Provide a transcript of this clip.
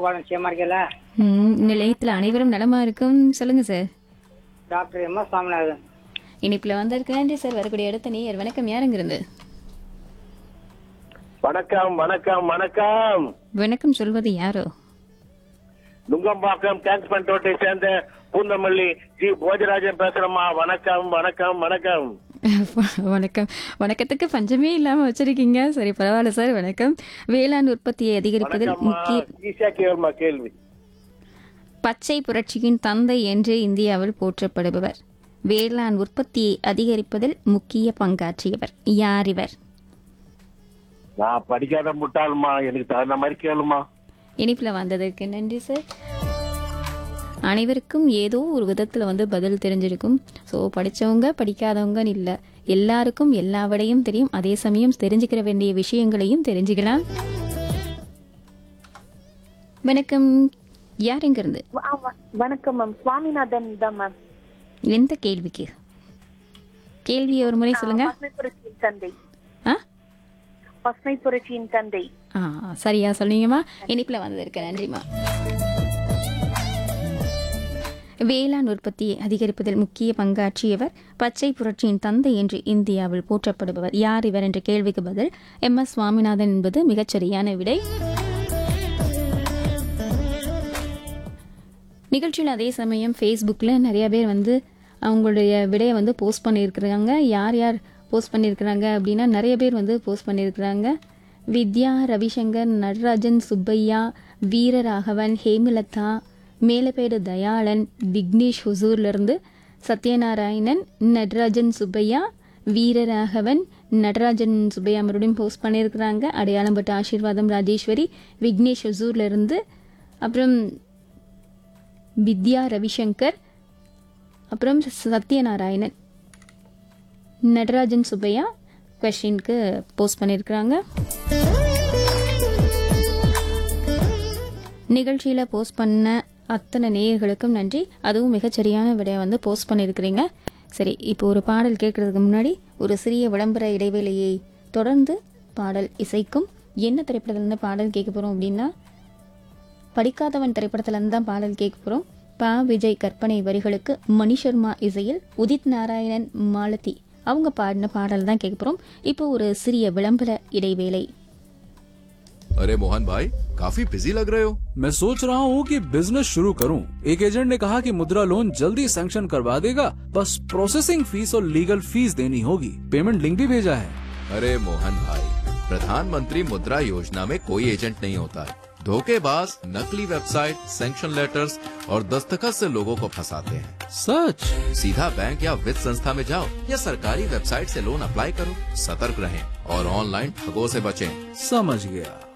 தனபாலம் நிச்சயமா இருக்கல ம், நிலையத்தில் அனைவரும் நலமா இருக்கும் சொல்லுங்க sir doctor M S Swaminathan இனிப்புல வந்திருக்கு நன்றி சார் வரக்கூடிய அடுத்த நேயர் வணக்கம் யாருங்க இருந்து வணக்கம் வணக்கம் வணக்கம் வணக்கம் சொல்வது யாரோ நுங்கம்பாக்கம் டேங்க் பண்டோட்டை சேர்ந்த பூந்தமல்லி ஜி போஜராஜன் பேசுறேம்மா வணக்கம் வணக்கம் வணக்கம் வணக்கம் வணக்கத்துக்கு பஞ்சமே இல்லாம வச்சிருக்கீங்க சரி பரவாயில்ல சார் வணக்கம் வேளாண் உற்பத்தியை அதிகரிப்பதில் வணக்கம்மா முக்கிய ஈஸியா கேளுமா கேள்வி பச்சை புரட்சியின் தந்தை என்று இந்தியாவில் போற்றப்படுபவர் வேளாண் உற்பத்தியை அதிகரிப்பதில் முக்கிய பங்காற்றியவர் யார் இவர் நான் படிக்காத முட்டாளுமா எனக்கு தகுந்த மாதிரி கேளுமா இனிப்புல வந்ததற்கு நன்றி சார் அனைவருக்கும் ஏதோ ஒரு விதத்துல வந்து பதில் தெரிஞ்சிருக்கும் ஸோ படிச்சவங்க படிக்காதவங்கன்னு இல்லை எல்லாருக்கும் எல்லா விடையும் தெரியும் அதே சமயம் தெரிஞ்சுக்கிற வேண்டிய விஷயங்களையும் தெரிஞ்சுக்கலாம் வணக்கம் யார் எங்க இருந்து ஆ, வ- வணக்கம் மேம் சுவாமிநாதன் தான் மேம் எந்த கேள்விக்கு கேள்வி ஒரு முறை சொல்லுங்க பசுமை புரட்சியின் தந்தை ஆ பசுமை புரட்சியின் தந்தை ஆ சரியா சொன்னீங்கம்மா இனிப்புல வந்ததற்கு நன்றிம்மா வேளாண் உற்பத்தியை அதிகரிப்பதில் முக்கிய பங்காற்றியவர் பச்சை புரட்சியின் தந்தை என்று இந்தியாவில் போற்றப்படுபவர் யார் இவர் என்ற கேள்விக்கு பதில் எம் எஸ் சுவாமிநாதன் என்பது மிகச்சரியான விடை நிகழ்ச்சியில் அதே சமயம் ஃபேஸ்புக்கில் நிறைய பேர் வந்து அவங்களுடைய விடையை வந்து போஸ்ட் பண்ணியிருக்கிறாங்க யார் யார் போஸ்ட் பண்ணியிருக்கிறாங்க அப்படின்னா நிறைய பேர் வந்து போஸ்ட் பண்ணியிருக்கிறாங்க வித்யா ரவிசங்கர் நடராஜன் சுப்பையா வீரராகவன் ஹேமலதா மேலப்பேடு தயாளன் விக்னேஷ் ஹுசூர்லேருந்து சத்யநாராயணன் நடராஜன் சுப்பையா வீரராகவன் நடராஜன் சுப்பையா மறுபடியும் போஸ்ட் பண்ணியிருக்கிறாங்க அடையாளம் பட்ட ஆசீர்வாதம் ராஜேஸ்வரி விக்னேஷ் ஹுசூர்ல இருந்து அப்புறம் வித்யா ரவிசங்கர் அப்புறம் சத்யநாராயணன் நடராஜன் சுப்பையா கொஷினுக்கு போஸ்ட் பண்ணியிருக்கிறாங்க நிகழ்ச்சியில் போஸ்ட் பண்ண அத்தனை நேயர்களுக்கும் நன்றி அதுவும் மிகச்சரியான விடையை வந்து போஸ்ட் பண்ணியிருக்கிறீங்க சரி இப்போ ஒரு பாடல் கேட்கறதுக்கு முன்னாடி ஒரு சிறிய விளம்பர இடைவேளையை தொடர்ந்து பாடல் இசைக்கும் என்ன திரைப்படத்துலேருந்து பாடல் கேட்க போகிறோம் அப்படின்னா படிக்காதவன் திரைப்படத்துல இருந்து தான் பாடல் கேட்க போகிறோம் பா விஜய் கற்பனை வரிகளுக்கு மணி சர்மா இசையில் உதித் நாராயணன் மாலதி அவங்க பாடின பாடல் தான் கேட்க போகிறோம் இப்போ ஒரு சிறிய விளம்பர இடைவேளை अरे मोहन भाई काफी बिजी लग रहे हो मैं सोच रहा हूँ कि बिजनेस शुरू करूँ एक एजेंट ने कहा कि मुद्रा लोन जल्दी सैंक्शन करवा देगा बस प्रोसेसिंग फीस और लीगल फीस देनी होगी पेमेंट लिंक भी भेजा है अरे मोहन भाई प्रधानमंत्री मुद्रा योजना में कोई एजेंट नहीं होता है धोखेबाज नकली वेबसाइट सैंक्शन लेटर्स और दस्तखत से लोगों को फंसाते हैं सच सीधा बैंक या वित्त संस्था में जाओ या सरकारी वेबसाइट से लोन अप्लाई करो सतर्क रहें और ऑनलाइन ठगों से बचें समझ गया